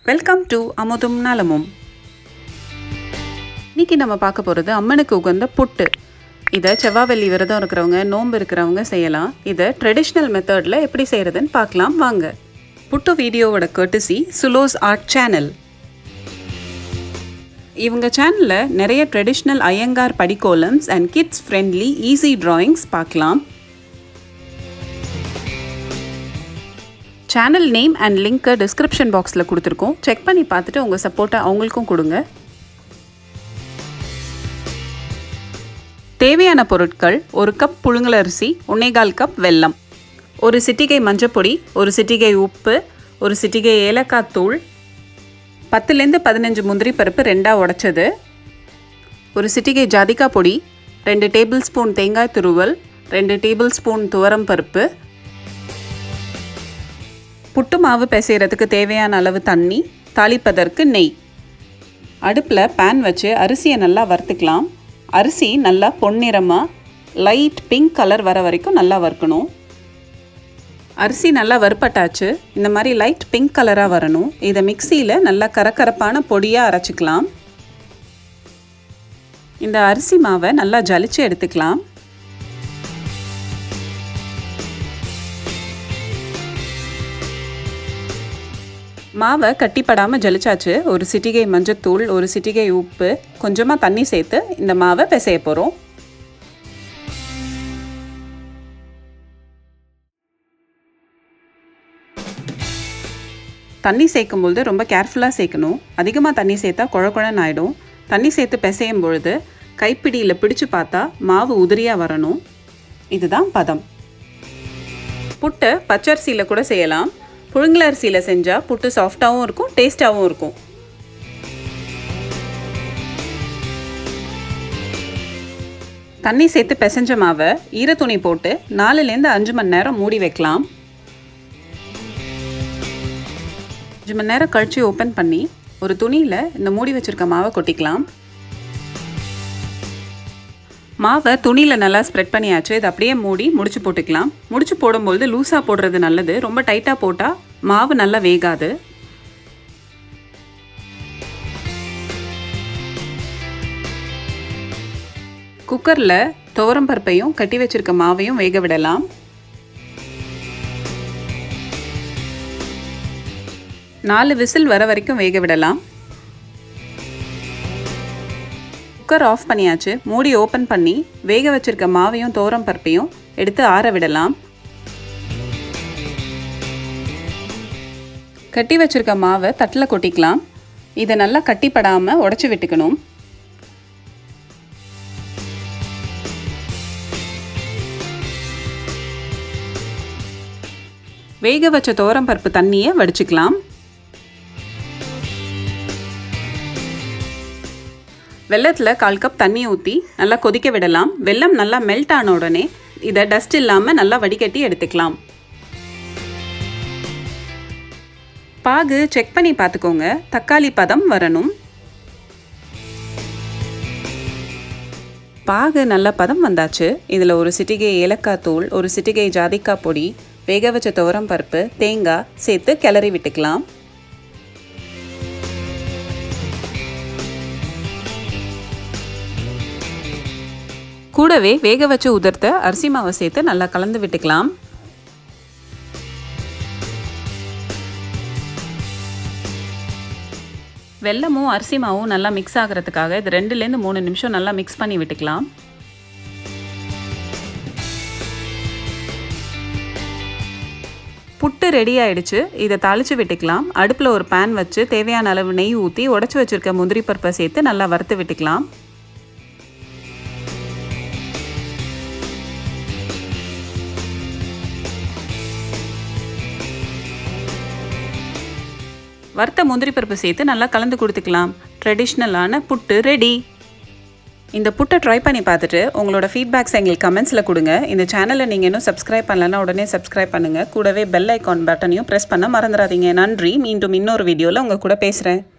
welcome to அமுதும் நலமும் இன்னைக்கு நம்ம பார்க்க போகிறது அம்மனுக்கு உகந்த புட்டு இதை செவ்வாவெள்ளி விரதம் இருக்கிறவங்க நோன்பு இருக்கிறவங்க செய்யலாம் இதை ட்ரெடிஷ்னல் மெத்தடில் எப்படி செய்கிறதுன்னு பார்க்கலாம் வாங்க புட்டு வீடியோவோட கர்டிசி சுலோஸ் ஆர்ட் சேனல் இவங்க சேனலில் நிறைய ட்ரெடிஷ்னல் ஐயங்கார் படிக்கோலம்ஸ் and kids friendly easy drawings பார்க்கலாம் சேனல் நேம் அண்ட் லிங்க்கை டிஸ்கிரிப்ஷன் பாக்ஸில் கொடுத்துருக்கோம் செக் பண்ணி பார்த்துட்டு உங்கள் சப்போர்ட்டை அவங்களுக்கும் கொடுங்க தேவையான பொருட்கள் ஒரு கப் புழுங்கலரிசி ஒன்னேகால் கப் வெல்லம் ஒரு சிட்டிகை மஞ்சப்பொடி ஒரு சிட்டிகை உப்பு ஒரு சிட்டிகை ஏலக்காய் தூள் பத்துலேருந்து பதினஞ்சு முந்திரி பருப்பு ரெண்டாக உடைச்சது ஒரு சிட்டிகை ஜாதிக்காய் பொடி ரெண்டு டேபிள் ஸ்பூன் தேங்காய் துருவல் ரெண்டு டேபிள் ஸ்பூன் துவரம் பருப்பு புட்டு மாவு பிசைகிறதுக்கு தேவையான அளவு தண்ணி தாளிப்பதற்கு நெய் அடுப்பில் பேன் வச்சு அரிசியை நல்லா வறுத்துக்கலாம் அரிசி நல்லா பொன்னிறமாக லைட் பிங்க் கலர் வர வரைக்கும் நல்லா வறுக்கணும் அரிசி நல்லா வறுப்பட்டாச்சு இந்த மாதிரி லைட் பிங்க் கலராக வரணும் இதை மிக்சியில் நல்லா கரக்கரப்பான பொடியாக அரைச்சிக்கலாம் இந்த அரிசி மாவை நல்லா ஜலிச்சு எடுத்துக்கலாம் மாவை கட்டிப்படாமல் ஜலிச்சாச்சு ஒரு சிட்டிகை மஞ்சத்தூள் ஒரு சிட்டிகை உப்பு கொஞ்சமாக தண்ணி சேர்த்து இந்த மாவை பிசைய போகிறோம் தண்ணி சேர்க்கும்பொழுது ரொம்ப கேர்ஃபுல்லாக சேர்க்கணும் அதிகமாக தண்ணி சேர்த்தா குழ குழன்னு ஆகிடும் தண்ணி சேர்த்து பிசையும் பொழுது கைப்பிடியில் பிடிச்சு பார்த்தா மாவு உதிரியாக வரணும் இதுதான் பதம் புட்டை பச்சரிசியில் கூட செய்யலாம் புழுங்கல் அரிசியில் செஞ்சால் புட்டு சாஃப்டாகவும் இருக்கும் டேஸ்ட்டாகவும் இருக்கும் தண்ணி சேர்த்து பிசைஞ்ச மாவை ஈரத்துணி போட்டு நாலுலேருந்து அஞ்சு மணி நேரம் மூடி வைக்கலாம் அஞ்சு மணி நேரம் கழித்து ஓப்பன் பண்ணி ஒரு துணியில் இந்த மூடி வச்சுருக்க மாவை கொட்டிக்கலாம் மாவை துணியில் நல்லா ஸ்ப்ரெட் பண்ணியாச்சு இது அப்படியே மூடி முடிச்சு போட்டுக்கலாம் முடிச்சு போடும்பொழுது லூஸாக போடுறது நல்லது ரொம்ப டைட்டாக போட்டால் மாவு நல்லா வேகாது குக்கரில் துவரம் பருப்பையும் கட்டி வச்சிருக்க மாவையும் வேக விடலாம் நாலு விசில் வர வரைக்கும் வேக விடலாம் குக்கர் ஆஃப் பண்ணியாச்சு மூடி ஓப்பன் பண்ணி வேக வச்சிருக்க மாவையும் தோரம் பருப்பையும் எடுத்து ஆற விடலாம் கட்டி வச்சிருக்க மாவை தட்டில் கொட்டிக்கலாம் இதை நல்லா கட்டிப்படாமல் உடச்சி விட்டுக்கணும் வேக வச்ச தோரம் பருப்பு தண்ணியை வடிச்சுக்கலாம் வெள்ளத்தில் கால் கப் தண்ணி ஊற்றி நல்லா கொதிக்க விடலாம் வெள்ளம் நல்லா மெல்ட் ஆன உடனே இதை டஸ்ட் இல்லாமல் நல்லா வடிகட்டி எடுத்துக்கலாம் பாகு செக் பண்ணி பார்த்துக்கோங்க தக்காளி பதம் வரணும் பாகு நல்ல பதம் வந்தாச்சு இதில் ஒரு சிட்டிகை ஏலக்காய் தூள் ஒரு சிட்டிகை ஜாதிக்காய் பொடி வேக வச்ச துவரம் பருப்பு தேங்காய் சேர்த்து கிளறி விட்டுக்கலாம் கூடவே வேக வச்சு உதிர்த்த அரிசி மாவை சேர்த்து நல்லா கலந்து விட்டுக்கலாம் வெல்லமும் அரிசி மாவும் நல்லா மிக்ஸ் ஆகிறதுக்காக இது ரெண்டுலேருந்து மூணு நிமிஷம் நல்லா மிக்ஸ் பண்ணி விட்டுக்கலாம் புட்டு ரெடி ஆயிடுச்சு இதை தாளித்து விட்டுக்கலாம் அடுப்பில் ஒரு பேன் வச்சு தேவையான அளவு நெய் ஊற்றி உடச்சி வச்சுருக்க முந்திரி பருப்பை சேர்த்து நல்லா வறுத்து விட்டுக்கலாம் வறுத்த முந்திரி பருப்பு சேர்த்து நல்லா கலந்து கொடுத்துக்கலாம் ட்ரெடிஷ்னலான புட்டு ரெடி இந்த புட்டை ட்ரை பண்ணி பார்த்துட்டு உங்களோட ஃபீட்பேக்ஸ் எங்களுக்கு கமெண்ட்ஸில் கொடுங்க இந்த சேனலை நீங்கள் இன்னும் சப்ஸ்கிரைப் பண்ணலன்னா உடனே சப்ஸ்கிரைப் பண்ணுங்கள் கூடவே பெல் ஐக்கான் பட்டனையும் ப்ரெஸ் பண்ண மறந்துடாதீங்க நன்றி மீண்டும் இன்னொரு வீடியோவில் உங்கள் கூட பேசுகிறேன்